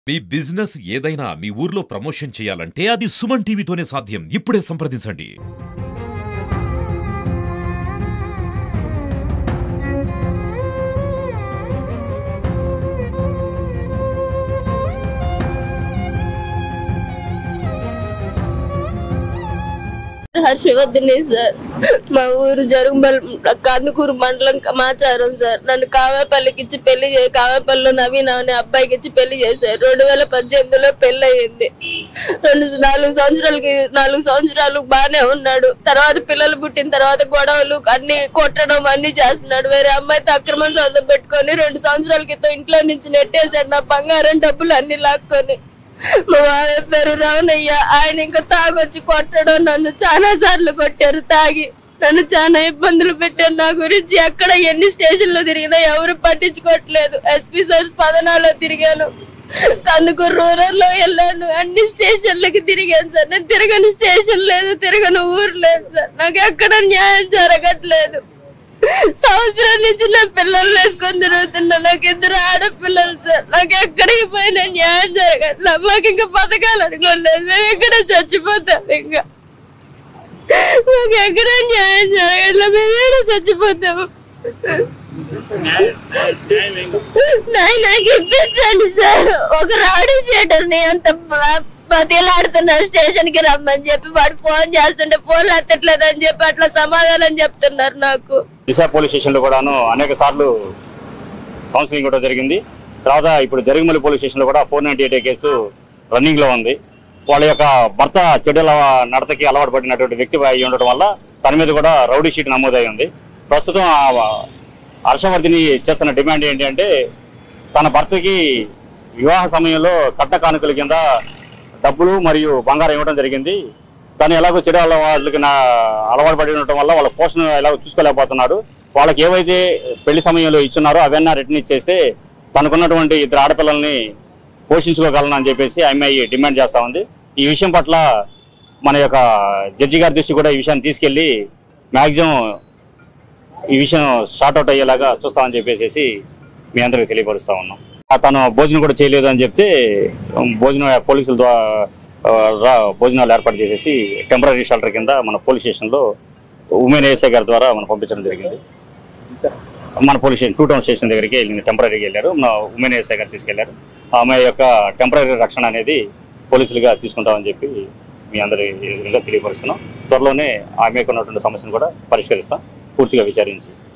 మీ business ఏదైనా మీ ఊర్లో promotion చేయాలంటే అది సుమన్ టీవీతోనే సాధ్యం ఇప్పుడే సంప్రదించండి హర్షవర్ధని సార్ మా ఊరు జరుగుబల్ కందుకూరు మండలం సమాచారం సార్ నన్ను కావేపల్లికి ఇచ్చి పెళ్లి చే కావేపల్లిలో నవీన్ అనే అబ్బాయికి ఇచ్చి పెళ్లి చేశారు రెండు వేల పద్దెనిమిదిలో పెళ్లి అయ్యింది రెండు నాలుగు సంవత్సరాలకి నాలుగు సంవత్సరాలు బానే ఉన్నాడు తర్వాత పిల్లలు పుట్టిన తర్వాత గొడవలు అన్ని కొట్టడం అన్ని చేస్తున్నాడు వేరే అమ్మాయితో అక్రమం సొంతం పెట్టుకొని రెండు సంవత్సరాల క్రితం ఇంట్లో నుంచి నెట్టేశాడు నా బంగారం డబ్బులు అన్ని లాక్కొని మా మామయ్య పేరు రావణయ్య ఆయన ఇంకా తాగొచ్చి కొట్టడం నన్ను చాలా సార్లు కొట్టారు తాగి నన్ను చాలా ఇబ్బందులు పెట్టారు నా గురించి ఎక్కడ ఎన్ని స్టేషన్లు తిరిగినా ఎవరు పట్టించుకోవట్లేదు ఎస్పీ సార్ స్పందనాలో తిరిగాను కందుకూరు రూరల్ లో వెళ్ళాను అన్ని స్టేషన్లకి తిరిగాను సార్ నేను తిరగని స్టేషన్ లేదు తిరగని ఊరు లేదు సార్ నాకు ఎక్కడ న్యాయం జరగట్లేదు సంవత్సరం నుంచి నా పిల్లల్ని వేసుకొని తిరుగుతున్నా నాకు ఇద్దరు ఆడపిల్లలు సార్ నాకు ఎక్కడికి పోయినా న్యాయం జరగట్లా మాకు ఇంకా పథకాలు అనుకోలేదు మేము ఎక్కడ చచ్చిపోతాం ఇంకా మాకు ఎక్కడ న్యాయం జరగట్లా మేము ఏడ చచ్చిపోతాము నాయ్ నాకు ఇప్పించండి సార్ ఒక రౌడీ షీటర్ని అంత బ- బతిలాడుతున్నా స్టేషన్ కి రమ్మని చెప్పి వాడు ఫోన్ చేస్తుంటే ఫోన్ ఎత్తట్లేదు అని చెప్పి అట్లా సమాధానం చెప్తున్నారు నాకు దిశ పోలీస్ స్టేషన్లో కూడాను అనేక సార్లు కౌన్సిలింగ్ కూడా జరిగింది తర్వాత ఇప్పుడు జరిగిమల్లి పోలీస్ స్టేషన్లో కూడా ఫోర్ నైన్టీ ఎయిట్ కేసు రన్నింగ్లో ఉంది వాళ్ళ యొక్క భర్త చెడుల నడతకి అలవాటు పడినటువంటి వ్యక్తి అయి ఉండటం వల్ల తన మీద కూడా రౌడీ షీట్ నమోదై ఉంది ప్రస్తుతం ఆ హర్షవర్ధిని చేస్తున్న డిమాండ్ ఏంటి అంటే తన భర్తకి వివాహ సమయంలో కట్న కానుకల కింద డబ్బులు మరియు బంగారం ఇవ్వడం జరిగింది తను ఎలాగో చెడు అలవాట్లకి నా అలవాటు పడి ఉండటం వల్ల వాళ్ళ పోషణ ఎలాగో చూసుకోలేకపోతున్నాడు వాళ్ళకి ఏవైతే పెళ్లి సమయంలో ఇచ్చున్నారో అవన్నీ రిటర్న్ ఇచ్చేస్తే తనకున్నటువంటి ఇద్దరు ఆడపిల్లల్ని పోషించుకోగలను అని చెప్పేసి అమ్మాయి డిమాండ్ చేస్తా ఉంది ఈ విషయం పట్ల మన యొక్క జడ్జి గారి దృష్టి కూడా ఈ విషయాన్ని తీసుకెళ్లి మ్యాక్సిమం ఈ విషయం షార్ట్ అవుట్ అయ్యేలాగా చూస్తామని చెప్పేసి మీ అందరికి తెలియపరుస్తా ఉన్నాం ఆ తను భోజనం కూడా చేయలేదు అని చెప్తే ఉమ్, భోజనం పోలీసుల ద్వారా ఆ, రా- భోజనాలు ఏర్పాటు చేసేసి టెంపరీ షెల్టర్ కింద మన పోలీస్ స్టేషన్లో ఉమెన్ ఏఎస్ఐ గారి ద్వారా మనం పంపించడం జరిగింది మన police station two town station దగ్గరికి వెళ్ళింది టెంపరీగా వెళ్ళారు మన ఉమెన్ ఏఎస్ఐ గారు తీసుకెళ్లారు ఆమె యొక్క టెంపరీ రక్షణ అనేది పోలీసులుగా తీసుకుంటామని చెప్పి మీ అందరి ఎదురుగా తెలియపరుస్తున్నాం త్వరలోనే ఆమెకు ఉన్నటువంటి సమస్యను కూడా పరిష్కరిస్తాం పూర్తిగా విచారించి